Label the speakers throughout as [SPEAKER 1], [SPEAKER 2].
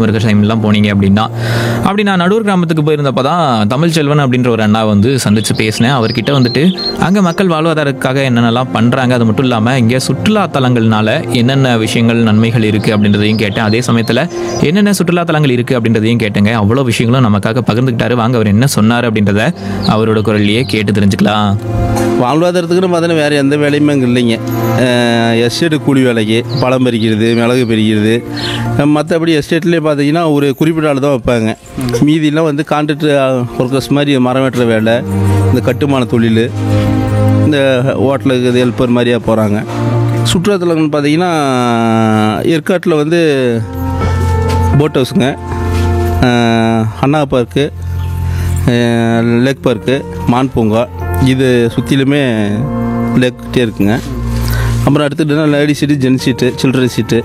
[SPEAKER 1] இருக்க டைம்லாம் போனீங்க அப்படின்னா அப்படி நான் நடூர் கிராமத்துக்கு போயிருந்தப்போ தான் தமிழ் செல்வன் அப்படின்ற ஒரு அண்ணா வந்து சந்திச்சு பேசினேன் அவர்கிட்ட வந்துட்டு அங்கே மக்கள் வாழ்வாதாரத்துக்காக என்னென்னலாம் பண்ணுறாங்க அது மட்டும் இல்லாமல் இங்கே சுற்றுலா தலங்கள்னால என்னென்ன விஷயங்கள் நன்மைகள் இருக்குது அப்படின்றதையும் கேட்டேன் அதே சமயத்தில் என்னென்ன சுற்றுலா தலங்கள் இருக்குது அப்படின்றதையும் கேட்டேங்க அவ்வளோ விஷயங்களும் நமக்காக பகிர்ந்துக்கிட்டாரு வாங்க அவர் என்ன சொன்னார் அப்படின்றத அவரோட குரல்லையே கேட்டு தெரிஞ்சுக்கலாம்
[SPEAKER 2] வாழ்வாதாரத்துக்குன்னு பார்த்தீங்கன்னா வேறு எந்த வேலையுமே அங்கே இல்லைங்க எஸ்டேட்டு கூலி வேலைக்கு பழம் பறிக்கிறது மிளகு பறிக்கிறது மற்றபடி எஸ்டேட்லேயே பார்த்தீங்கன்னா ஒரு குறிப்பிட்ட ஆள் தான் வைப்பாங்க மீதியெல்லாம் வந்து கான்ட்ராக்ட் ஒர்க்கர்ஸ் மாதிரி மரம் வெட்டுற வேலை இந்த கட்டுமான தொழில் இந்த ஹோட்டலுக்கு இது ஹெல்ப்பர் மாதிரியாக போகிறாங்க சுற்றுலாத்தலங்கள்னு பார்த்தீங்கன்னா ஏற்காட்டில் வந்து போட் ஹவுஸுங்க அஹ், அண்ணா பார்க்கு அஹ், லேக் பார்க்கு மான் பூங்கா இது சுற்றிலுமே லேக்கிட்டே இருக்குங்க அப்புறம் அடுத்துட்டுனா lady seat gents seat children seat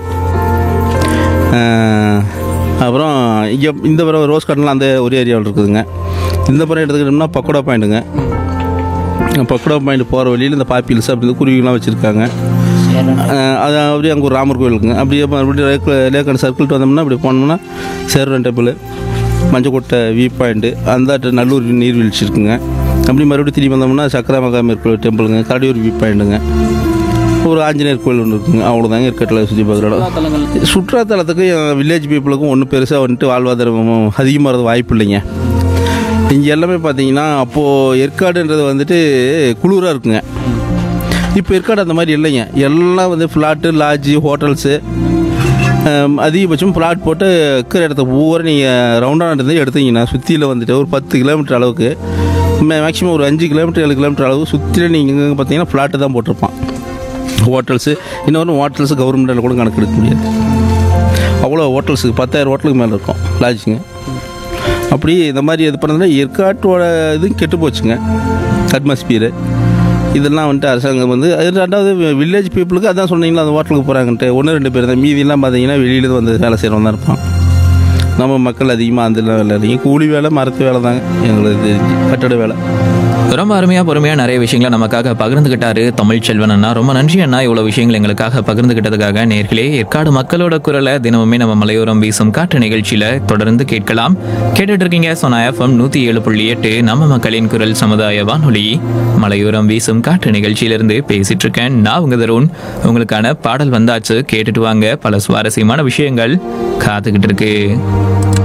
[SPEAKER 2] அஹ், அப்புறம் இங்கே இந்த புறம் ரோஸ் கார்டன்லாம் அந்த ஒரு ஏரியாவில் இருக்குதுங்க இந்த புறம் எடுத்துக்கிட்டோம்னா பக்கோடா பாயிண்ட்டுங்க பக்கோடா பாயிண்ட் போகிற வழியில் இந்த பாப்பில்ஸ் அப்படி குருவிலாம் வச்சுருக்காங்க அது அப்படியே அங்கே ஒரு ராமர் கோயில் இருக்குங்க அப்படியே மறுபடியும் லேக் லேக்கன் சர்க்கிள்ட்டு வந்தோம்னா அப்படி போனோம்னா Cheran temple Manjakuttai view point அந்த நல்லூர் நீர்வீழ்ச்சி இருக்குங்க அப்படி மறுபடியும் திரும்பி வந்தோம்னா சக்கராமகாமர் கோயில் டெம்பிளுங்க கரடியூர் வியூ பாயிண்ட்டுங்க ஒரு ஆஞ்சநேயர் கோயில் ஒன்று இருக்குங்க அவ்வளோதாங்க இருக்கட்டில் சுற்றி பார்க்குற இடம் சுற்றுலாத்தலத்துக்கு வில்லேஜ் பீப்புளுக்கும் ஒன்றும் பெருசாக வந்துட்டு வாழ்வாதாரம் அதிகமாக வாய்ப்பு இல்லைங்க இங்கே எல்லாமே பார்த்தீங்கன்னா அப்போது ஏற்காடுன்றது வந்துட்டு குளிராக இருக்குங்க இப்போ ஏற்காடு அந்த மாதிரி இல்லைங்க எல்லாம் வந்து ஃப்ளாட்டு லாட்ஜு ஹோட்டல்ஸு அதிகபட்சம் ஃப்ளாட் போட்டு இருக்கிற இடத்த ஒவ்வொரு நீங்கள் ரவுண்டான இருந்து எடுத்தீங்கன்னா சுற்றியில் வந்துட்டு ஒரு பத்து கிலோமீட்டர் அளவுக்கு மேக்ஸிமம் ஒரு அஞ்சு கிலோமீட்டர் ஏழு கிலோமீட்டர் அளவுக்கு சுற்றில நீங்கள் பார்த்தீங்கன்னா ஃப்ளாட்டு தான் போட்டிருப்பான் ஹோட்டல்ஸு இன்னொன்று ஹோட்டல்ஸு கவர்மெண்ட்டில் கூட கணக்கு எடுக்க முடியாது அவ்வளோ ஹோட்டல்ஸுக்கு பத்தாயிரம் ஹோட்டலுக்கு மேலே இருக்கும் லாட்ஜுங்க அப்படி இந்த மாதிரி இது பண்ணதுல ஏற்காட்டோட இது கெட்டு போச்சுங்க அட்மாஸ்பியரு இதெல்லாம் வந்துட்டு அரசாங்கம் வந்து அது ரெண்டாவது வில்லேஜ் பீப்புளுக்கு அதான் சொன்னீங்களா அந்த ஹோட்டலுக்கு போகிறாங்கன்ட்டு ஒன்று ரெண்டு பேர் தான் மீதியெல்லாம் பார்த்தீங்கன்னா வெளியில வந்து வேலை செய்கிறவங்க தான் இருப்பான் நம்ம மக்கள் அதிகமாக அந்த வேலை இல்லைங்க கூலி வேலை மரத்து வேலை தாங்க எங்களுக்கு தெரிஞ்சு கட்டட வேலை
[SPEAKER 1] ரொம்ப அருமையாக பொறுமையாக நிறைய விஷயங்களை நமக்காக பகிர்ந்துக்கிட்டாரு தமிழ் செல்வன் அண்ணா ரொம்ப நன்றி அண்ணா இவ்வளோ விஷயங்கள் எங்களுக்காக பகிர்ந்துக்கிட்டதுக்காக நேர்களே ஏற்காடு மக்களோட குரலை தினமுமே நம்ம மலையோரம் வீசும் காற்று நிகழ்ச்சியில் தொடர்ந்து கேட்கலாம் கேட்டுட்டு இருக்கீங்க சொன்ன எஃப்எம் நூற்றி ஏழு புள்ளி எட்டு நம்ம மக்களின் குரல் சமுதாய வானொலி மலையோரம் வீசும் காற்று நிகழ்ச்சியிலிருந்து பேசிட்டு இருக்கேன் நான் உங்க தருண் உங்களுக்கான பாடல் வந்தாச்சு கேட்டுட்டு வாங்க பல சுவாரஸ்யமான விஷயங்கள் காத்துக்கிட்டு இருக்கு